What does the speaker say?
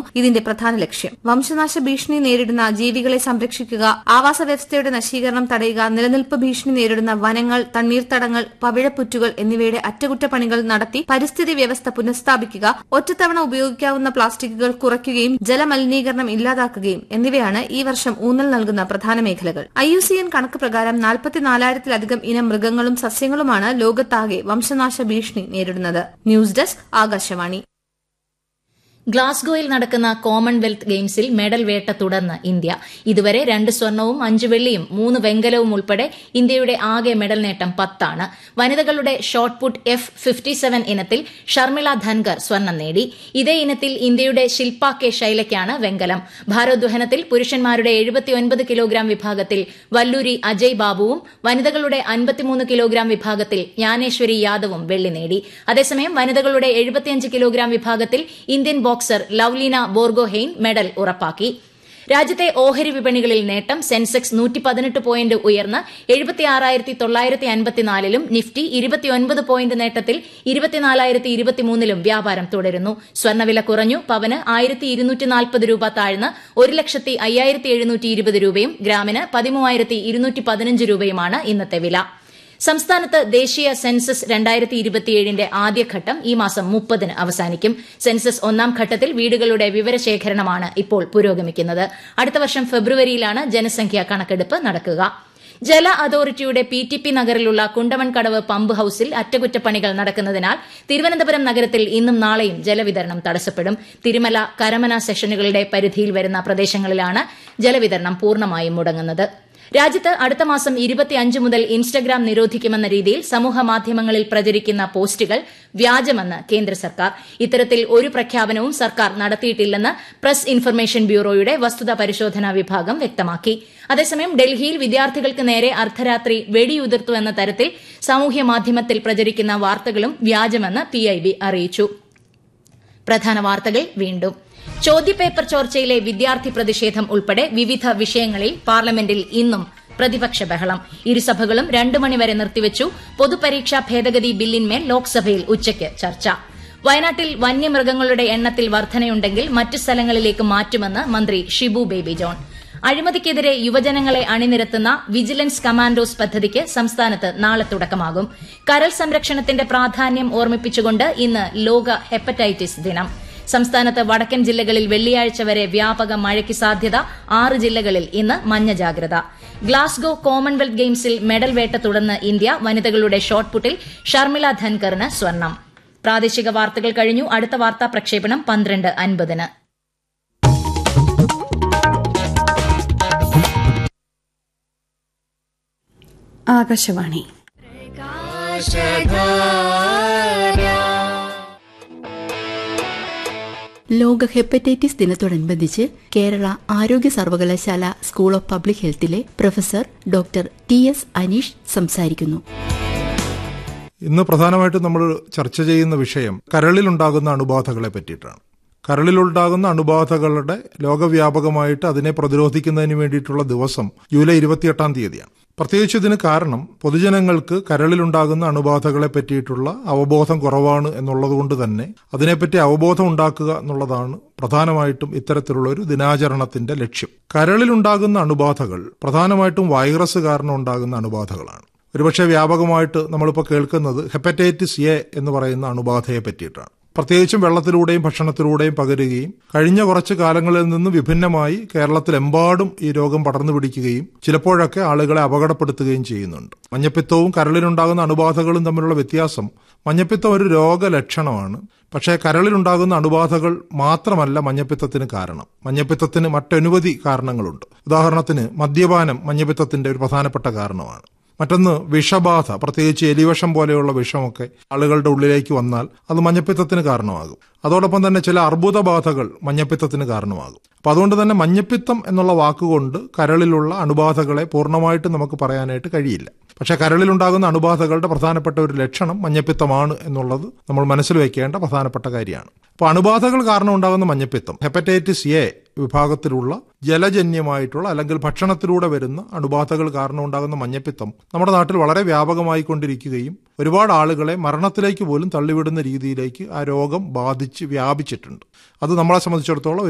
ഇതിന്റെ പ്രധാന ലക്ഷ്യം വംശനാശ ഭീഷണി നേരിടുന്ന ജീവികളെ സംരക്ഷിക്കുക ആവാസ വ്യവസ്ഥയുടെ നശീകരണം തടയുക നിലനിൽപ്പ് ഭീഷണി നേരിടുന്ന വനങ്ങൾ തണ്ണീർത്തടങ്ങൾ പവിഴപ്പുറ്റുകൾ എന്നിവയുടെ അറ്റകുറ്റപ്പണികൾ നടത്തി പരിസ്ഥിതി വ്യവസ്ഥ പുനഃസ്ഥാപിക്കുക ഒറ്റത്തവണ ഉപയോഗിക്കാവുന്ന പ്ലാസ്റ്റിക്കുകൾ കുറയ്ക്കുകയും ജലമലിനീകരണം ഇല്ലാതാക്കുകയും എന്നിവയാണ് ഈ വർഷം ഊന്നൽ നൽകുന്ന പ്രധാന മേഖലകൾ ഐ യു സി എൻ കണക്ക് പ്രകാരം നാൽപ്പത്തിനാലായിരത്തിലധികം ഇനം മൃഗങ്ങളും സസ്യങ്ങളുമാണ് ലോകത്താകെ വംശനാശ ഭീഷണി നേരിടുന്നത് ന്യൂസ് ഡെസ്ക് ആകാശവാണി ഗ്ലാസ്ഗോയിൽ നടക്കുന്ന കോമൺവെൽത്ത് ഗെയിംസിൽ മെഡൽ വേട്ട തുടർന്ന് ഇന്ത്യ ഇതുവരെ രണ്ട് സ്വർണവും അഞ്ച് വെള്ളിയും മൂന്ന് വെങ്കലവും ഉൾപ്പെടെ ഇന്ത്യയുടെ ആകെ മെഡൽ നേട്ടം പത്താണ് വനിതകളുടെ shot put F fifty seven ഇനത്തിൽ ഷർമിള ധൻകർ സ്വർണം നേടി ഇതേ ഇനത്തിൽ ഇന്ത്യയുടെ ശിൽപ കെ ശൈലയ്ക്കാണ് വെങ്കലം ഭാരോദ്വഹനത്തിൽ പുരുഷന്മാരുടെ എഴുപത്തിയൊൻപത് കിലോഗ്രാം വിഭാഗത്തിൽ വല്ലൂരി അജയ് ബാബുവും വനിതകളുടെ അൻപത്തിമൂന്ന് കിലോഗ്രാം വിഭാഗത്തിൽ ജ്ഞാനേശ്വരി യാദവും വെള്ളി നേടി അതേസമയം വനിതകളുടെ എഴുപത്തിയഞ്ച് കിലോഗ്രാം വിഭാഗത്തിൽ Indian boxer Lovlina Borgohain medal ഉറപ്പാക്കി രാജ്യത്തെ ഓഹരി വിപണികളിൽ നേട്ടം സെൻസെക്സ് നൂറ്റി പതിനെട്ട് പോയിന്റ് ഉയർന്ന് എഴുപത്തിയാറായിരത്തി തൊള്ളായിരത്തി അൻപത്തിനാലിലും നിഫ്റ്റി ഇരുപത്തിയൊൻപത് പോയിന്റ് നേട്ടത്തിൽ ഇരുപത്തിനാലായിരത്തി ഇരുപത്തിമൂന്നിലും വ്യാപാരം തുടരുന്നു സ്വർണ്ണവില കുറഞ്ഞു പവന് ആയിരത്തി ഇരുന്നൂറ്റി നാൽപ്പത് രൂപ താഴ്ന്ന് ഒരു ലക്ഷത്തി അയ്യായിരത്തി എഴുന്നൂറ്റി ഇരുപത് രൂപയും ഗ്രാമിന് പതിമൂവായിരത്തി ഇരുന്നൂറ്റി പതിനഞ്ച് രൂപയുമാണ് ഇന്നത്തെ വില സംസ്ഥാനത്ത് ദേശീയ സെൻസസ് രണ്ടായിരത്തി ഇരുപത്തിയേഴിന്റെ ആദ്യഘട്ടം ഈ മാസം മുപ്പതിന് അവസാനിക്കും സെൻസസ് ഒന്നാം ഘട്ടത്തിൽ വീടുകളുടെ വിവരശേഖരണമാണ് ഇപ്പോൾ പുരോഗമിക്കുന്നത് അടുത്ത വർഷം ഫെബ്രുവരിയിലാണ് ജനസംഖ്യാ കണക്കെടുപ്പ് നടക്കുക ജല അതോറിറ്റിയുടെ പി ടി പി നഗറിലുള്ള കുണ്ടമൺകടവ് പമ്പ് ഹൌസിൽ അറ്റകുറ്റപ്പണികൾ നടക്കുന്നതിനാൽ തിരുവനന്തപുരം നഗരത്തിൽ ഇന്നും നാളെയും ജലവിതരണം തടസ്സപ്പെടും തിരുമല കരമന സെഷനുകളുടെ പരിധിയിൽ വരുന്ന പ്രദേശങ്ങളിലാണ് ജലവിതരണം പൂർണ്ണമായും മുടങ്ങുന്നത് രാജ്യത്ത് അടുത്ത മാസം ഇരുപത്തിയഞ്ച് മുതൽ ഇൻസ്റ്റഗ്രാം നിരോധിക്കുമെന്ന രീതിയിൽ സമൂഹ മാധ്യമങ്ങളിൽ പ്രചരിക്കുന്ന പോസ്റ്റുകൾ വ്യാജമെന്ന് കേന്ദ്ര സർക്കാർ ഇത്തരത്തിൽ ഒരു പ്രഖ്യാപനവും സർക്കാർ നടത്തിയിട്ടില്ലെന്ന് പ്രസ് ഇൻഫർമേഷൻ ബ്യൂറോയുടെ വസ്തുതാ പരിശോധനാ വിഭാഗം വ്യക്തമാക്കി അതേസമയം ഡൽഹിയിൽ വിദ്യാർത്ഥികൾക്ക് നേരെ അർദ്ധരാത്രി വെടിയുതിർത്തു എന്ന തരത്തിൽ സാമൂഹ്യ മാധ്യമത്തിൽ പ്രചരിക്കുന്ന വാർത്തകളും വ്യാജമെന്ന് പിഐബി അറിയിച്ചു പ്രധാന വാർത്തകൾ വീണ്ടും ചോദ്യപേപ്പർ ചോർച്ചയിലെ വിദ്യാർത്ഥി പ്രതിഷേധം ഉൾപ്പെടെ വിവിധ വിഷയങ്ങളിൽ പാർലമെന്റിൽ ഇന്നും പ്രതിപക്ഷ ബഹളം ഇരുസഭകളും രണ്ടു മണിവരെ നിർത്തിവച്ചു പൊതുപരീക്ഷാ ഭേദഗതി ബില്ലിന്മേൽ ലോക്സഭയിൽ ഉച്ചയ്ക്ക് ചർച്ച വയനാട്ടിൽ വന്യമൃഗങ്ങളുടെ എണ്ണത്തിൽ വർധനയുണ്ടെങ്കിൽ മറ്റ് സ്ഥലങ്ങളിലേക്ക് മാറ്റുമെന്ന് മന്ത്രി ഷിബു ബേബി ജോൺ അഴിമതിക്കെതിരെ യുവജനങ്ങളെ അണിനിരത്തുന്ന വിജിലൻസ് കമാൻഡോസ് പദ്ധതിക്ക് സംസ്ഥാനത്ത് നാളെ തുടക്കമാകും കരൾ സംരക്ഷണത്തിന്റെ പ്രാധാന്യം ഓർമ്മിപ്പിച്ചുകൊണ്ട് ഇന്ന് ലോക ഹെപ്പറ്റൈറ്റിസ് ദിനം സംസ്ഥാനത്ത് വടക്കൻ ജില്ലകളിൽ വെള്ളിയാഴ്ച വരെ വ്യാപക മഴയ്ക്ക് സാധ്യത ആറ് ജില്ലകളിൽ ഇന്ന് മഞ്ഞ ജാഗ്രത ഗ്ലാസ്ഗോ കോമൺവെൽത്ത് ഗെയിംസിൽ മെഡൽ വേട്ട തുടർന്ന് ഇന്ത്യ വനിതകളുടെ ഷോട്ട്പുട്ടിൽ ഷർമിള ധൻകറിന് സ്വർണം പ്രാദേശിക വാർത്തകൾ കഴിഞ്ഞു അടുത്ത വാർത്താ പ്രക്ഷേപണം പന്ത്രണ്ട് അൻപതിന് ആകാശവാണി ലോക ഹെപ്പറ്റൈറ്റിസ് ദിനത്തോടനുബന്ധിച്ച് കേരള ആരോഗ്യ സർവകലാശാല സ്കൂൾ ഓഫ് പബ്ലിക് ഹെൽത്തിലെ professor doctor T S Aneesh സംസാരിക്കുന്നു ഇന്ന് പ്രധാനമായിട്ടും നമ്മൾ ചർച്ച ചെയ്യുന്ന വിഷയം കരളിലുണ്ടാകുന്ന അണുബാധകളെ പറ്റിയിട്ടാണ് കരളിലുണ്ടാകുന്ന അണുബാധകളുടെ ലോകവ്യാപകമായിട്ട് അതിനെ പ്രതിരോധിക്കുന്നതിന് വേണ്ടിയിട്ടുള്ള ദിവസം ജൂലൈ ഇരുപത്തിയെട്ടാം തീയതിയാണ് പ്രത്യേകിച്ച് ഇതിന് കാരണം പൊതുജനങ്ങൾക്ക് കരളിലുണ്ടാകുന്ന അണുബാധകളെ പറ്റിയിട്ടുള്ള അവബോധം കുറവാണ് എന്നുള്ളതുകൊണ്ട് തന്നെ അതിനെപ്പറ്റി അവബോധം ഉണ്ടാക്കുക എന്നുള്ളതാണ് പ്രധാനമായിട്ടും ഇത്തരത്തിലുള്ള ഒരു ദിനാചരണത്തിന്റെ ലക്ഷ്യം കരളിലുണ്ടാകുന്ന അണുബാധകൾ പ്രധാനമായിട്ടും വൈറസ് കാരണം ഉണ്ടാകുന്ന അണുബാധകളാണ് ഒരുപക്ഷെ വ്യാപകമായിട്ട് നമ്മളിപ്പോൾ കേൾക്കുന്നത് ഹെപ്പറ്റൈറ്റിസ് എ എന്ന് പറയുന്ന അണുബാധയെ പറ്റിയിട്ടാണ് പ്രത്യേകിച്ചും വെള്ളത്തിലൂടെയും ഭക്ഷണത്തിലൂടെയും പകരുകയും കഴിഞ്ഞ കുറച്ച് കാലങ്ങളിൽ നിന്ന് വിഭിന്നമായി കേരളത്തിലെമ്പാടും ഈ രോഗം പടർന്നു പിടിക്കുകയും ചിലപ്പോഴൊക്കെ ആളുകളെ അപകടപ്പെടുത്തുകയും ചെയ്യുന്നുണ്ട് മഞ്ഞപ്പിത്തവും കരളിലുണ്ടാകുന്ന അണുബാധകളും തമ്മിലുള്ള വ്യത്യാസം മഞ്ഞപ്പിത്തം ഒരു രോഗലക്ഷണമാണ് പക്ഷേ കരളിലുണ്ടാകുന്ന അണുബാധകൾ മാത്രമല്ല മഞ്ഞപ്പിത്തത്തിന് കാരണം മഞ്ഞപ്പിത്തത്തിന് മറ്റനവധി കാരണങ്ങളുണ്ട് ഉദാഹരണത്തിന് മദ്യപാനം മഞ്ഞപ്പിത്തത്തിന്റെ ഒരു പ്രധാനപ്പെട്ട കാരണമാണ് മറ്റൊന്ന് വിഷബാധ പ്രത്യേകിച്ച് എലിവിഷം പോലെയുള്ള വിഷമൊക്കെ ആളുകളുടെ ഉള്ളിലേക്ക് വന്നാൽ അത് മഞ്ഞപ്പിത്തത്തിന് കാരണമാകും അതോടൊപ്പം തന്നെ ചില അർബുദബാധകൾ മഞ്ഞപ്പിത്തത്തിന് കാരണമാകും അപ്പൊ അതുകൊണ്ട് തന്നെ മഞ്ഞപ്പിത്തം എന്നുള്ള വാക്കുകൊണ്ട് കരളിലുള്ള അണുബാധകളെ പൂർണ്ണമായിട്ട് നമുക്ക് പറയാനായിട്ട് കഴിയില്ല പക്ഷേ കരളിലുണ്ടാകുന്ന അണുബാധകളുടെ പ്രധാനപ്പെട്ട ഒരു ലക്ഷണം മഞ്ഞപ്പിത്തമാണ് എന്നുള്ളത് നമ്മൾ മനസ്സിൽ വെക്കേണ്ട പ്രധാനപ്പെട്ട കാര്യമാണ് അപ്പോൾ അണുബാധകൾ കാരണം ഉണ്ടാകുന്ന മഞ്ഞപ്പിത്തം ഹെപ്പറ്റൈറ്റിസ് എ വിഭാഗത്തിലുള്ള ജലജന്യമായിട്ടുള്ള അല്ലെങ്കിൽ ഭക്ഷണത്തിലൂടെ വരുന്ന അണുബാധകൾ കാരണം ഉണ്ടാകുന്ന മഞ്ഞപ്പിത്തം നമ്മുടെ നാട്ടിൽ വളരെ വ്യാപകമായി കൊണ്ടിരിക്കുകയും ഒരുപാട് ആളുകളെ മരണത്തിലേക്ക് പോലും തള്ളിവിടുന്ന രീതിയിലേക്ക് ആ രോഗം ബാധിച്ച് വ്യാപിച്ചിട്ടുണ്ട് അത് നമ്മളെ സംബന്ധിച്ചിടത്തോളം